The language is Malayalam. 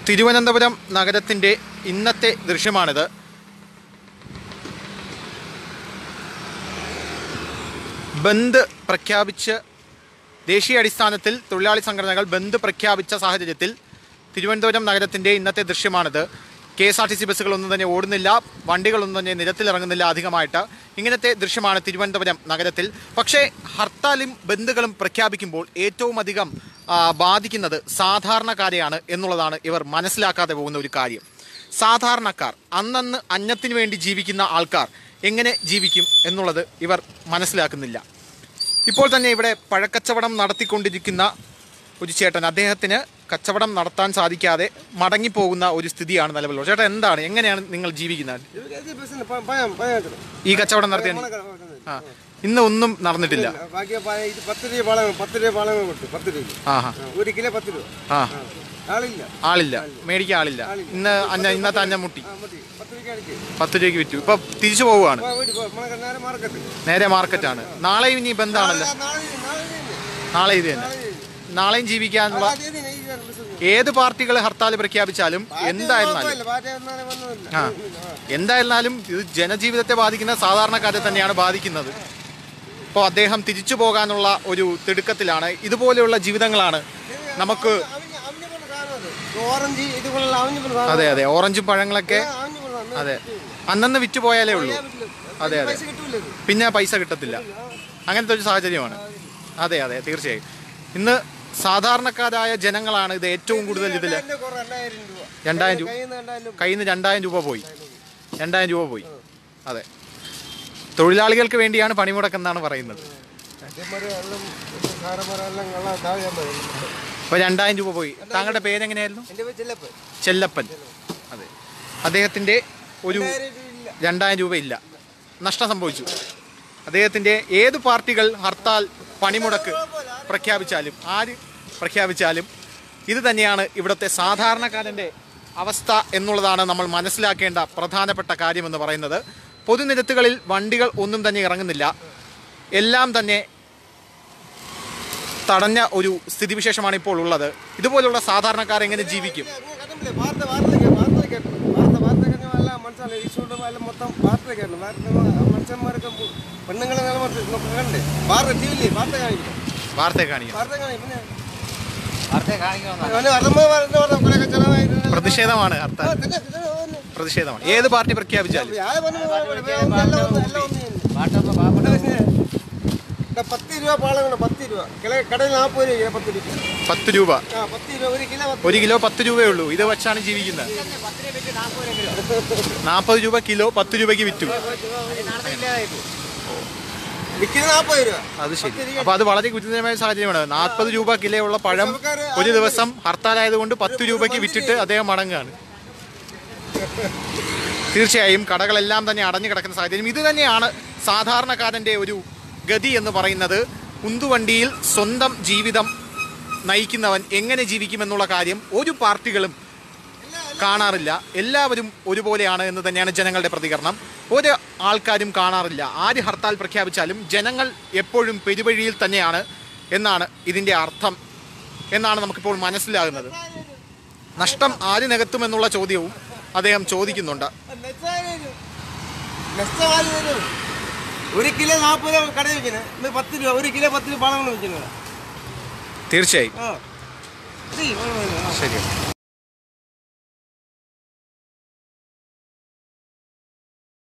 തിരുവനന്തപുരം നഗരത്തിൻ്റെ ഇന്നത്തെ ദൃശ്യമാണിത് ബന്ദ് പ്രഖ്യാപിച്ച് ദേശീയ അടിസ്ഥാനത്തിൽ തൊഴിലാളി സംഘടനകൾ ബന്ദ് പ്രഖ്യാപിച്ച സാഹചര്യത്തിൽ തിരുവനന്തപുരം നഗരത്തിൻ്റെ ഇന്നത്തെ ദൃശ്യമാണിത് K S R T C ബസ്സുകളൊന്നും തന്നെ ഓടുന്നില്ല വണ്ടികളൊന്നും തന്നെ നിരത്തിലിറങ്ങുന്നില്ല അധികമായിട്ട് ഇങ്ങനത്തെ ദൃശ്യമാണ് തിരുവനന്തപുരം നഗരത്തിൽ പക്ഷേ ഹർത്താലും ബന്ധുകളും പ്രഖ്യാപിക്കുമ്പോൾ ഏറ്റവും അധികം ആ, ബാധിക്കുന്നത് സാധാരണക്കാരെയാണ് എന്നുള്ളതാണ് ഇവർ മനസ്സിലാക്കാതെ പോകുന്ന ഒരു കാര്യം സാധാരണക്കാർ അന്നന്ന് അന്നത്തിന് വേണ്ടി ജീവിക്കുന്ന ആൾക്കാർ എങ്ങനെ ജീവിക്കും എന്നുള്ളത് ഇവർ മനസ്സിലാക്കുന്നില്ല ഇപ്പോൾ തന്നെ ഇവിടെ പഴക്കച്ചവടം നടത്തിക്കൊണ്ടിരിക്കുന്ന ഒരു ചേട്ടൻ അദ്ദേഹത്തിന് കച്ചവടം നടത്താൻ സാധിക്കാതെ മടങ്ങിപ്പോകുന്ന ഒരു സ്ഥിതിയാണ് നിലവിലുള്ളത് ചേട്ടാ എന്താണ് എങ്ങനെയാണ് നിങ്ങൾ ജീവിക്കുന്നത് ഇത് ബസ്സിന് പ- പഴം പഴം കിട്ടും. ഈ കച്ചവടം നടത്തിയാൽ പണം കിട്ടും. ആ ഇന്ന് ഒന്നും നടന്നിട്ടില്ല ബാക്കി പ- ഇത് പത്ത് രൂപ പളം പത്ത് രൂപ പളം കൊടുത്തു പത്ത് രൂപ ആഹാ ഒരു കിലോ പത്ത് രൂപ ആ ആ. ആളില്ല ആളില്ല മേടിക്കാൻ ആളില്ല ഇന്ന് അന്ന ഇന്നത്തെ അന്ന മുട്ടി ആ മതി പത്ത് രൂപയ്ക്ക് അടിച്ച് പത്ത് രൂപയ്ക്ക് വിറ്റു ഇപ്പൊ തിരിച്ചു പോവുകയാണ് പോ, വീട്ടിൽ പോ. നമ്മളെ നേരെ മാർക്കറ്റ് നേരെ മാർക്കറ്റാണ് നാളെയും ഇനി ബന്ധാണല്ലോ നാളെ നാളെ തന്നെ. നാളെ ഇത് തന്നെ നാളെയും ജീവിക്കാനുള്ള ആ, തീയതി ഈ ഇതാണ് ബസ്. ഏത് പാർട്ടികൾ ഹർത്താൽ പ്രഖ്യാപിച്ചാലും എന്തായിരുന്നാലും കുഴപ്പമില്ല. പാർട്ടി വന്നാലും വന്നതല്ല. ആ എന്തായിരുന്നാലും ഇത് ജനജീവിതത്തെ ബാധിക്കുന്ന സാധാരണക്കാരെ തന്നെയാണ് ബാധിക്കുന്നത് ഇപ്പോൾ അദ്ദേഹം തിരിച്ചു പോകാനുള്ള ഒരു തിടുക്കത്തിലാണ് ഇതുപോലെയുള്ള ജീവിതങ്ങളാണ് നമുക്ക് അവന് അവനെ കൊണ്ട് കാണുന്നത്. ഓറഞ്ച് ഇതുപോലുള്ള അവനെ കൊണ്ട് കാണുന്നത്. അതെ അതെ ഓറഞ്ചും പഴങ്ങളൊക്കെ ആ, അവനെ കൊണ്ട് കാണുന്നത്. അതെ അന്നന്ന് വിറ്റ് പോയാലേ ഉള്ളൂ ചെയ്യാൻ പറ്റില്ല. അതെ അതെ പൈസ കിട്ടൂല ഇത്. പിന്നെ പൈസ കിട്ടത്തില്ല അങ്ങനത്തെ ഒരു സാഹചര്യമാണ് അതെ അതെ തീർച്ചയായും ഇന്ന് സാധാരണക്കാരായ ജനങ്ങളാണ് ഇത് ഏറ്റവും കൂടുതൽ ഇതിൽ ഇതിന്റെ കുറവ് രണ്ടായിരം രൂപ. രണ്ടായിരം രൂപ കയ്യിൽ നിന്ന് രണ്ടായിരം രൂപ. കയ്യിൽ നിന്ന് രണ്ടായിരം രൂപ പോയി രണ്ടായിരം രൂപ പോയി അതെ തൊഴിലാളികൾക്ക് വേണ്ടിയാണ് പണിമുടക്കെന്നാണ് പറയുന്നത് ചെമ്മരം എല്ലാം ഇത് സാറന്മാർ എല്ലാം കള്ള താഴെ പോയി. അപ്പോൾ രണ്ടായിരം രൂപ പോയി താങ്കളുടെ പേരെങ്ങനെയായിരുന്നു എൻ്റെ പേര് ചെല്ലപ്പൻ. ചെല്ലപ്പൻ അതെ അദ്ദേഹത്തിൻ്റെ ഒരു രണ്ടായിരം രൂപ ഇല്ല. രണ്ടായിരം രൂപ ഇല്ല നഷ്ടം സംഭവിച്ചു അദ്ദേഹത്തിൻ്റെ ഏത് പാർട്ടികൾ ഹർത്താൽ പണിമുടക്ക് പ്രഖ്യാപിച്ചാലും ആര് പ്രഖ്യാപിച്ചാലും ഇത് തന്നെയാണ് ഇവിടുത്തെ സാധാരണക്കാരൻ്റെ അവസ്ഥ എന്നുള്ളതാണ് നമ്മൾ മനസ്സിലാക്കേണ്ട പ്രധാനപ്പെട്ട കാര്യമെന്ന് പറയുന്നത് പൊതുനിരത്തുകളിൽ വണ്ടികൾ ഒന്നും തന്നെ ഇറങ്ങുന്നില്ല എല്ലാം തന്നെ തടഞ്ഞ ഒരു സ്ഥിതിവിശേഷമാണ് ഇപ്പോൾ ഉള്ളത് ഇതുപോലുള്ള സാധാരണക്കാർ എങ്ങനെ ജീവിക്കും അങ്ങനെ കണ്ടില്ലേ? വാർത്ത വാർത്ത കേ- വാർത്ത കേട്ടു. വാർത്ത വാർത്ത കഴിഞ്ഞാൽ എല്ലാം മനസ്സിലായി. ഈ ചൂട് എല്ലാം മൊത്തം വാർത്ത കേട്ടു. വാർത്ത മനുഷ്യന്മാരൊക്കെ പു- പെണ്ണുങ്ങളെ നില മറിച്ച് നോക്ക് കണ്ടേ? വാർത്ത ടി വിയില് വാർത്ത കാണിക്കും. വാർത്ത കാണിക്കുക വാർത്ത കാണിക്കും. പിന്നെ അവന് വർദ്ധമാ വാർത്ത വാർത്ത കുറേയൊക്കെ ചെലവായിരുന്നു. പ്രതിഷേധമാണ് ആ, ഹർത്താൽ തന്നെ, തന്നെ, തന്നെ. പ്രതിഷേധമാണ് ഏത് പാർട്ടി പ്രഖ്യാപിച്ചാലും വ്യാഴ പറഞ്ഞു എല്ലാം ഒന്ന് എല്ലാം ഒന്ന് തന്നെ. ഇതാ പത്ത് രൂപ പാളങ്ങൾ പത്ത് രൂപ കിള- കടയിൽ നാൽപ്പത് രൂപ പത്ത് രൂപ പത്ത് രൂപ ആ പത്ത് രൂപ ഒരു കിലോ പത്ത് ഒരു കിലോ പത്ത് രൂപയേ ഉള്ളൂ ഇത് വെച്ചാണ് ജീവിക്കുന്നത് നാൽപ്പത് രൂപ കിലോ പത്ത് രൂപയ്ക്ക് വിറ്റു വിൽക്കുന്നത് നാൽപ്പത് രൂപ അത് ശരി അപ്പൊ അത് വളരെ ഗുരുതരമായ സാഹചര്യമാണ് നാൽപ്പത് രൂപ കിലോ ഉള്ള പഴം ഒരു ദിവസം ഹർത്താലായതുകൊണ്ട് പത്ത് രൂപയ്ക്ക് വിറ്റിട്ട് അദ്ദേഹം മടങ്ങുകയാണ് തീർച്ചയായും കടകളെല്ലാം തന്നെ അടഞ്ഞു കിടക്കുന്ന സാഹചര്യം ഇത് തന്നെയാണ് സാധാരണക്കാരൻ്റെ ഒരു ഗതി എന്ന് പറയുന്നത് ഉന്തുവണ്ടിയിൽ സ്വന്തം ജീവിതം നയിക്കുന്നവൻ എങ്ങനെ ജീവിക്കുമെന്നുള്ള കാര്യം ഒരു പാർട്ടികളും കാണാറില്ല എല്ലാവരും ഒരുപോലെയാണ് എന്ന് തന്നെയാണ് ജനങ്ങളുടെ പ്രതികരണം ഒരു ആൾക്കാരും കാണാറില്ല ആര് ഹർത്താൽ പ്രഖ്യാപിച്ചാലും ജനങ്ങൾ എപ്പോഴും പെരുവഴിയിൽ തന്നെയാണ് എന്നാണ് ഇതിൻ്റെ അർത്ഥം എന്നാണ് നമുക്കിപ്പോൾ മനസ്സിലാകുന്നത് നഷ്ടം ആര് നികത്തുമെന്നുള്ള ചോദ്യവും അദ്ദേഹം ചോദിക്കുന്നുണ്ട് നഷ്ടമായി വരും ഒരു കിലോ നാൽപ്പത് രൂപ കടയിൽ വിൽക്കുന്നത് പത്ത് രൂപ ഒരു കിലോ പത്ത് രൂപ പാളങ്ങൾ വിൽക്കുന്നത് തീർച്ചയായും ആ ശരി, വേണം, വേണം, ആ. ശരി